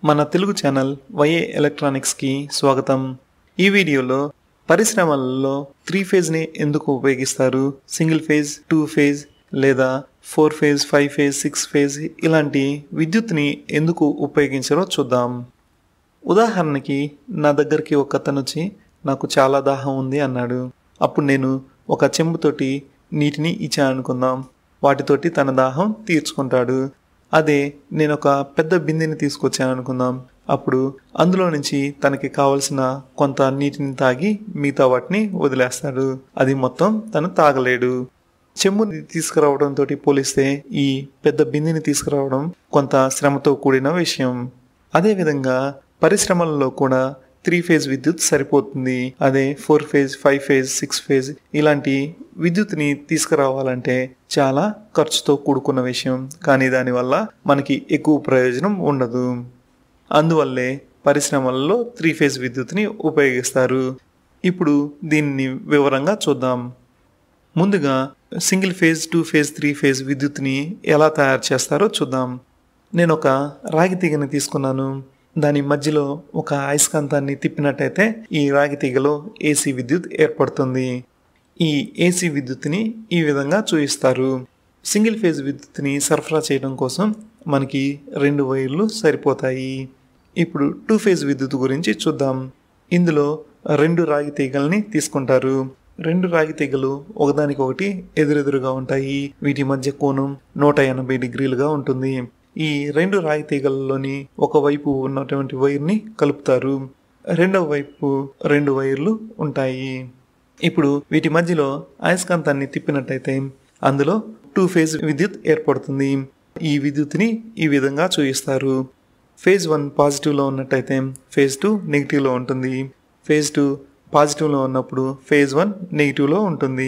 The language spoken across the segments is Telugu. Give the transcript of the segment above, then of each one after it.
మన తెలుగు ఛానల్ వైఏ ఎలక్ట్రానిక్స్కి స్వాగతం ఈ వీడియోలో పరిశ్రమలలో త్రీ ఫేజ్ని ఎందుకు ఉపయోగిస్తారు సింగిల్ ఫేజ్ టూ ఫేజ్ లేదా four phase five phase six phase ఇలాంటి విద్యుత్ని ఎందుకు ఉపయోగించారో చూద్దాం ఉదాహరణకి నా దగ్గరికి ఒక అతను వచ్చి నాకు చాలా దాహం ఉంది అన్నాడు అప్పుడు నేను ఒక చెంబుతోటి నీటిని ఇచ్చా అనుకుందాం వాటితోటి తన దాహం తీర్చుకుంటాడు అదే నేను ఒక పెద్ద బిందెని తీసుకొచ్చాను అనుకుందాం అప్పుడు అందులో నుంచి తనకి కావలసిన కొంత నీటిని తాగి మిగతా వాటిని వదిలేస్తాడు అది మొత్తం తను తాగలేడు చెంబుని తీసుకురావడంతో పోలిస్తే ఈ పెద్ద బిందెని తీసుకురావడం కొంత శ్రమతో కూడిన విషయం అదేవిధంగా పరిశ్రమలలో కూడా త్రీ ఫేజ్ విద్యుత్ సరిపోతుంది అదే four phase five phase six phase ఇలాంటి విద్యుత్ని తీసుకురావాలంటే చాలా ఖర్చుతో కూడుకున్న విషయం కానీ దానివల్ల మనకి ఎక్కువ ప్రయోజనం ఉండదు అందువల్లే పరిశ్రమలలో త్రీ ఫేజ్ విద్యుత్ని ఉపయోగిస్తారు ఇప్పుడు దీన్ని వివరంగా చూద్దాం ముందుగా single phase two phase three phase విద్యుత్ని ఎలా తయారు చేస్తారో చూద్దాం నేను ఒక రాగి తీగని తీసుకున్నాను దాని మధ్యలో ఒక అయస్కాంతాన్ని తిప్పినట్టయితే ఈ రాగి తీగలో ఏసీ విద్యుత్ ఏర్పడుతుంది ఈ ఏసీ విద్యుత్ని ఈ విధంగా చూపిస్తారు సింగిల్ ఫేజ్ విద్యుత్ని సరఫరా చేయడం కోసం మనకి రెండు వైర్లు సరిపోతాయి ఇప్పుడు టూ ఫేజ్ విద్యుత్ గురించి చూద్దాం ఇందులో రెండు రాగి తీగల్ని తీసుకుంటారు రెండు రాగి తీగలు ఒకదానికొకటి ఎదురెదురుగా ఉంటాయి వీటి మధ్య కోణం నూట ఎనభై డిగ్రీలుగా ఉంటుంది ఈ రెండు రాగి తీగలలోని ఒకవైపు ఉన్నటువంటి వైర్ని కలుపుతారు రెండవ వైపు రెండు వైర్లు ఉంటాయి ఇప్పుడు వీటి మధ్యలో అయస్కాంతాన్ని తిప్పినట్టయితే అందులో టూ ఫేజ్ విద్యుత్ ఏర్పడుతుంది ఈ విద్యుత్ని ఈ విధంగా చూపిస్తారు ఫేజ్ వన్ పాజిటివ్లో ఉన్నట్టయితే ఫేజ్ టూ నెగిటివ్లో ఉంటుంది ఫేజ్ టూ పాజిటివ్లో ఉన్నప్పుడు ఫేజ్ వన్ నెగిటివ్లో ఉంటుంది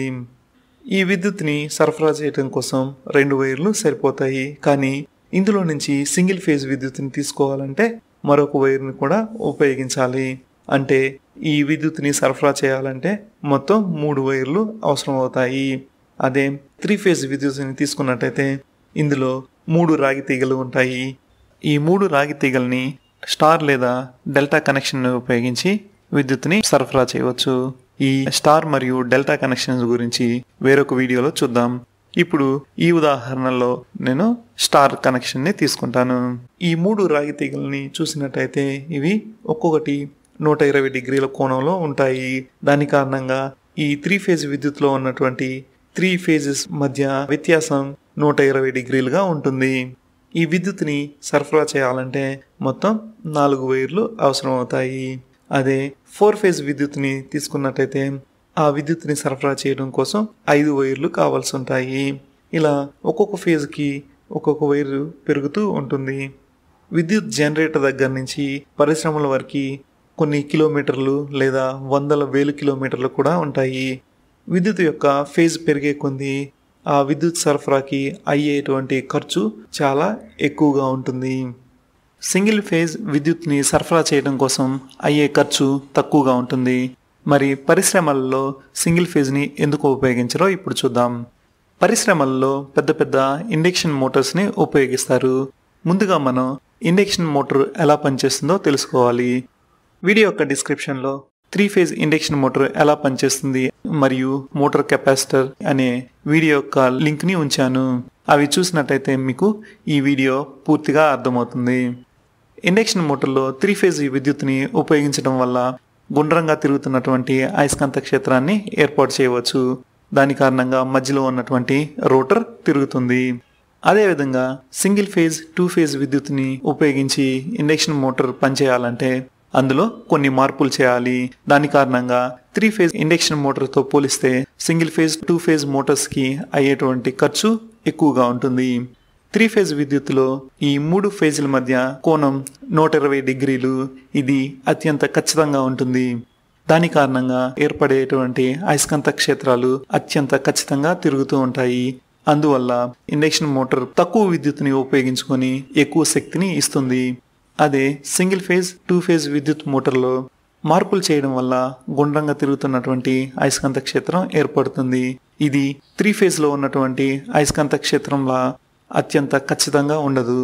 ఈ విద్యుత్ని సరఫరా చేయడం కోసం రెండు వైర్లు సరిపోతాయి కానీ ఇందులో నుంచి సింగిల్ ఫేజ్ విద్యుత్ని తీసుకోవాలంటే మరొక వైర్ని కూడా ఉపయోగించాలి అంటే ఈ విద్యుత్ని సరఫరా చేయాలంటే మొత్తం మూడు వైర్లు అవసరం అవుతాయి అదే త్రీ ఫేజ్ విద్యుత్ని తీసుకున్నట్టయితే ఇందులో మూడు రాగి తీగలు ఉంటాయి ఈ మూడు రాగి తీగల్ని స్టార్ లేదా డెల్టా కనెక్షన్ ఉపయోగించి విద్యుత్ని సరఫరా చేయవచ్చు ఈ స్టార్ మరియు డెల్టా కనెక్షన్స్ గురించి వేరొక వీడియోలో చూద్దాం ఇప్పుడు ఈ ఉదాహరణలో నేను స్టార్ కనెక్షన్ని తీసుకుంటాను ఈ మూడు రాగి తీగల్ని చూసినట్టయితే ఇవి ఒక్కొక్కటి నూట ఇరవై డిగ్రీల కోణంలో ఉంటాయి దాని కారణంగా ఈ త్రీ ఫేజ్ విద్యుత్లో ఉన్నటువంటి త్రీ ఫేజెస్ మధ్య వ్యత్యాసం నూట ఇరవై డిగ్రీలుగా ఉంటుంది ఈ విద్యుత్ని సరఫరా చేయాలంటే మొత్తం నాలుగు వైర్లు అవసరం అవుతాయి అదే ఫోర్ ఫేజ్ విద్యుత్ని తీసుకున్నట్టయితే ఆ విద్యుత్ని సరఫరా చేయడం కోసం ఐదు వైర్లు కావాల్సి ఉంటాయి ఇలా ఒక్కొక్క ఫేజ్కి ఒక్కొక్క వైరు పెరుగుతూ ఉంటుంది విద్యుత్ జనరేటర్ దగ్గర నుంచి పరిశ్రమల వరకు కొన్ని కిలోమీటర్లు లేదా వందల వేలు కిలోమీటర్లు కూడా ఉంటాయి విద్యుత్ యొక్క ఫేజ్ పెరిగే కొంది ఆ విద్యుత్ సరఫరాకి అయ్యేటువంటి ఖర్చు చాలా ఎక్కువగా ఉంటుంది సింగిల్ ఫేజ్ విద్యుత్ని సరఫరా చేయడం కోసం అయ్యే ఖర్చు తక్కువగా ఉంటుంది మరి పరిశ్రమల్లో సింగిల్ ఫేజ్ని ఎందుకు ఉపయోగించరో ఇప్పుడు చూద్దాం పరిశ్రమల్లో పెద్ద పెద్ద ఇండక్షన్ మోటార్స్ని ఉపయోగిస్తారు ముందుగా మనం ఇండక్షన్ మోటార్ ఎలా పనిచేస్తుందో తెలుసుకోవాలి వీడియో యొక్క డిస్క్రిప్షన్లో త్రీ ఫేజ్ ఇండక్షన్ మోటార్ ఎలా పనిచేస్తుంది మరియు మోటార్ కెపాసిటర్ అనే వీడియో యొక్క లింక్ని ఉంచాను అవి చూసినట్టయితే మీకు ఈ వీడియో పూర్తిగా అర్థమవుతుంది ఇండక్షన్ మోటార్లో త్రీ ఫేజ్ విద్యుత్ని ఉపయోగించడం వల్ల గుండ్రంగా తిరుగుతున్నటువంటి అయస్కాంత క్షేత్రాన్ని ఏర్పాటు చేయవచ్చు దాని కారణంగా మధ్యలో ఉన్నటువంటి రోటర్ తిరుగుతుంది అదేవిధంగా సింగిల్ ఫేజ్ టూ ఫేజ్ విద్యుత్ని ఉపయోగించి ఇండక్షన్ మోటార్ పనిచేయాలంటే అందులో కొన్ని మార్పులు చేయాలి దాని కారణంగా త్రీ ఫేజ్ ఇండక్షన్ మోటార్తో పోలిస్తే సింగిల్ ఫేజ్ టూ ఫేజ్ మోటార్స్కి అయ్యేటువంటి ఖర్చు ఎక్కువగా ఉంటుంది త్రీ ఫేజ్ విద్యుత్తులో ఈ మూడు ఫేజ్ల మధ్య కోణం నూట ఇరవై డిగ్రీలు ఇది అత్యంత ఖచ్చితంగా ఉంటుంది దాని కారణంగా ఏర్పడేటువంటి అయస్కాంత క్షేత్రాలు అత్యంత ఖచ్చితంగా తిరుగుతూ ఉంటాయి అందువల్ల ఇండక్షన్ మోటార్ తక్కువ విద్యుత్తుని ఉపయోగించుకొని ఎక్కువ శక్తిని ఇస్తుంది అదే సింగిల్ ఫేజ్ టూ ఫేజ్ విద్యుత్ మోటార్లో మార్పులు చేయడం వల్ల గుండ్రంగా తిరుగుతున్నటువంటి అయస్కాంత క్షేత్రం ఏర్పడుతుంది ఇది త్రీ ఫేజ్లో ఉన్నటువంటి అయస్కాంత క్షేత్రంలా అత్యంత ఖచ్చితంగా ఉండదు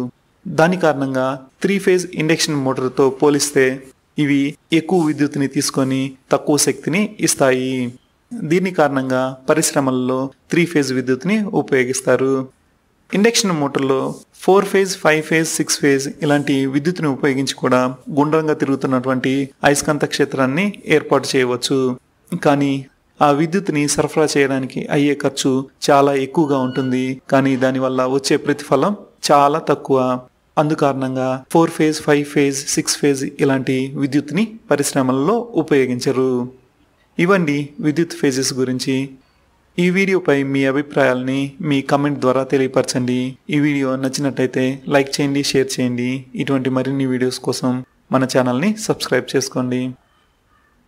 దాని కారణంగా త్రీ ఫేజ్ ఇండక్షన్ మోటార్తో పోలిస్తే ఇవి ఎక్కువ విద్యుత్తుని తీసుకొని తక్కువ శక్తిని ఇస్తాయి దీని కారణంగా పరిశ్రమల్లో త్రీ ఫేజ్ విద్యుత్ని ఉపయోగిస్తారు ఇండక్షన్ మోటార్లో four phase five phase six phase ఇలాంటి విద్యుత్తుని ఉపయోగించి కూడా గుండ్రంగా తిరుగుతున్నటువంటి అయస్కాంత క్షేత్రాన్ని ఏర్పాటు చేయవచ్చు కానీ ఆ విద్యుత్తుని సరఫరా చేయడానికి అయ్యే ఖర్చు చాలా ఎక్కువగా ఉంటుంది కానీ దానివల్ల వచ్చే ప్రతిఫలం చాలా తక్కువ అందుకారణంగా four phase five phase six phase ఇలాంటి విద్యుత్ని పరిశ్రమల్లో ఉపయోగించరు ఇవన్నీ విద్యుత్ ఫేజెస్ గురించి ఈ వీడియోపై మీ అభిప్రాయాల్ని మీ కమెంట్ ద్వారా తెలియపరచండి ఈ వీడియో నచ్చినట్టయితే లైక్ చేయండి షేర్ చేయండి ఇటువంటి మరిన్ని వీడియోస్ కోసం మన ఛానల్ని సబ్స్క్రైబ్ చేసుకోండి